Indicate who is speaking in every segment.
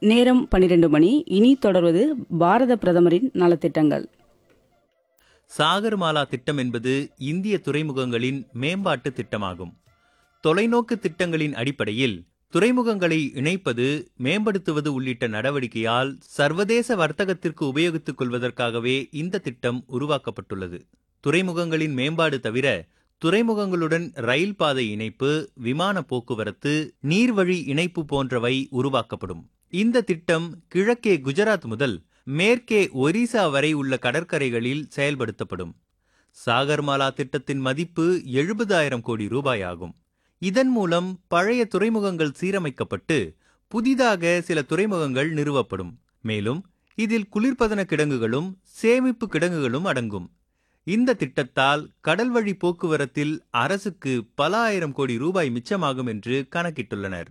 Speaker 1: நேரம் பன்னிரண்டு மணி இனி தொடர்வது பாரத பிரதமரின் நலத்திட்டங்கள்
Speaker 2: சாகர்மாலா திட்டம் என்பது இந்திய துறைமுகங்களின் மேம்பாட்டு திட்டமாகும் தொலைநோக்கு திட்டங்களின் அடிப்படையில் துறைமுகங்களை இணைப்பது மேம்படுத்துவது உள்ளிட்ட நடவடிக்கையால் சர்வதேச வர்த்தகத்திற்கு உபயோகித்துக் கொள்வதற்காகவே இந்த திட்டம் உருவாக்கப்பட்டுள்ளது துறைமுகங்களின் மேம்பாடு தவிர துறைமுகங்களுடன் ரயில் பாதை இணைப்பு விமான போக்குவரத்து நீர்வழி இணைப்பு போன்றவை உருவாக்கப்படும் இந்த திட்டம் கிழக்கே குஜராத் முதல் மேற்கே ஒரிசா வரை உள்ள கடற்கரைகளில் செயல்படுத்தப்படும் சாகர்மாலா திட்டத்தின் மதிப்பு எழுபதாயிரம் கோடி ரூபாய் ஆகும் இதன் மூலம் பழைய துறைமுகங்கள் சீரமைக்கப்பட்டு புதிதாக சில துறைமுகங்கள் நிறுவப்படும் மேலும் இதில் குளிர்பதன கிடங்குகளும் சேமிப்பு கிடங்குகளும் அடங்கும் இந்த திட்டத்தால் கடல்வழி போக்குவரத்தில் அரசுக்கு பல ஆயிரம் கோடி ரூபாய் மிச்சமாகும் என்று கணக்கிட்டுள்ளனர்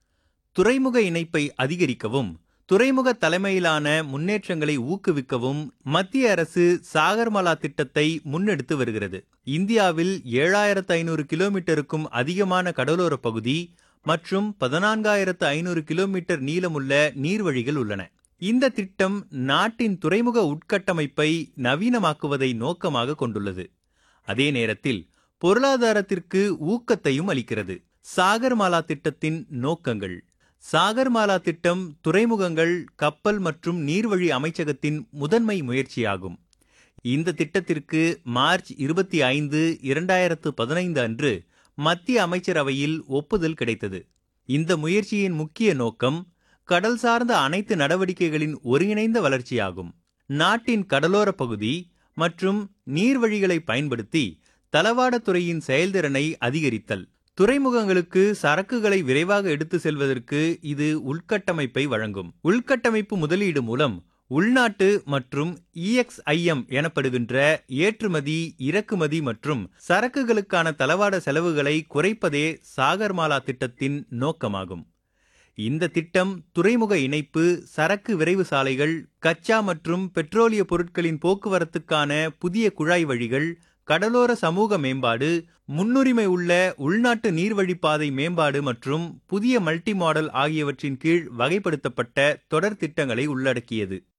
Speaker 2: துறைமுக இணைப்பை அதிகரிக்கவும் துறைமுக தலைமையிலான முன்னேற்றங்களை ஊக்குவிக்கவும் மத்திய அரசு சாகர்மாலா திட்டத்தை முன்னெடுத்து வருகிறது இந்தியாவில் ஏழாயிரத்து ஐநூறு கிலோமீட்டருக்கும் அதிகமான கடலோர பகுதி மற்றும் பதினான்காயிரத்து ஐநூறு கிலோமீட்டர் நீளமுள்ள நீர்வழிகள் உள்ளன இந்த திட்டம் நாட்டின் துறைமுக உட்கட்டமைப்பை நவீனமாக்குவதை நோக்கமாக கொண்டுள்ளது அதே நேரத்தில் பொருளாதாரத்திற்கு ஊக்கத்தையும் அளிக்கிறது சாகர்மாலா திட்டத்தின் நோக்கங்கள் சாகர்மாலா திட்டம் துறைமுகங்கள் கப்பல் மற்றும் நீர்வழி அமைச்சகத்தின் முதன்மை முயற்சியாகும் இந்த திட்டத்திற்கு மார்ச் இருபத்தி ஐந்து இரண்டாயிரத்து பதினைந்து அன்று மத்திய அமைச்சரவையில் ஒப்புதல் கிடைத்தது இந்த முயற்சியின் முக்கிய நோக்கம் கடல் சார்ந்த அனைத்து நடவடிக்கைகளின் ஒருங்கிணைந்த வளர்ச்சியாகும் நாட்டின் கடலோர பகுதி மற்றும் நீர்வழிகளை பயன்படுத்தி தளவாடத்துறையின் செயல்திறனை அதிகரித்தல் துறைமுகங்களுக்கு சரக்குகளை விரைவாக எடுத்து செல்வதற்கு இது உள்கட்டமைப்பை வழங்கும் உள்கட்டமைப்பு முதலீடு மூலம் உள்நாட்டு மற்றும் இஎக்ஸ்ஐஎம் எனப்படுகின்ற ஏற்றுமதி இறக்குமதி மற்றும் சரக்குகளுக்கான தளவாட செலவுகளை குறைப்பதே சாகர்மாலா திட்டத்தின் நோக்கமாகும் இந்த திட்டம் துறைமுக இணைப்பு சரக்கு விரைவு சாலைகள் கச்சா மற்றும் பெட்ரோலிய பொருட்களின் போக்குவரத்துக்கான புதிய குழாய் வழிகள் கடலோர சமூக மேம்பாடு முன்னுரிமை உள்ள உள்நாட்டு நீர்வழிப்பாதை மேம்பாடு மற்றும் புதிய மல்டி மாடல் ஆகியவற்றின் கீழ் வகைப்படுத்தப்பட்ட தொடர் திட்டங்களை உள்ளடக்கியது